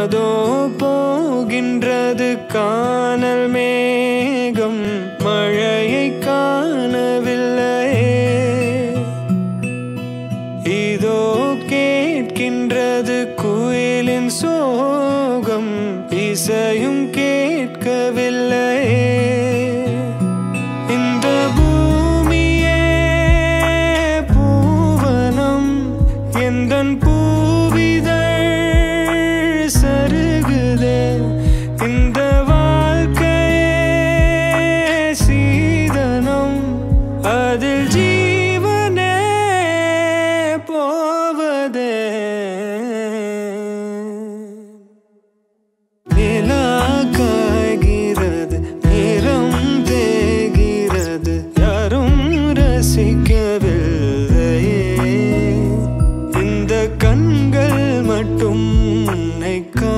அதோ போகின்றது காணல் மேகம் மழையை காணவில்லையே இதோ கேட்கின்றது குயிலின் சோகம் இசையும் கேட்கவில்லையே இந்த பூமியே பூவனம் எந்தன் பூவிதழ் சருகுதே இந்த வாழ்க்கையே சீதனம் அதில் ஜீவனே போவதே நிலா காய்கிறது நேரம் தேகிறது யாரும் ரசிக்கவில்லையே இந்த கண்கள் மட்டும் உன்னை கா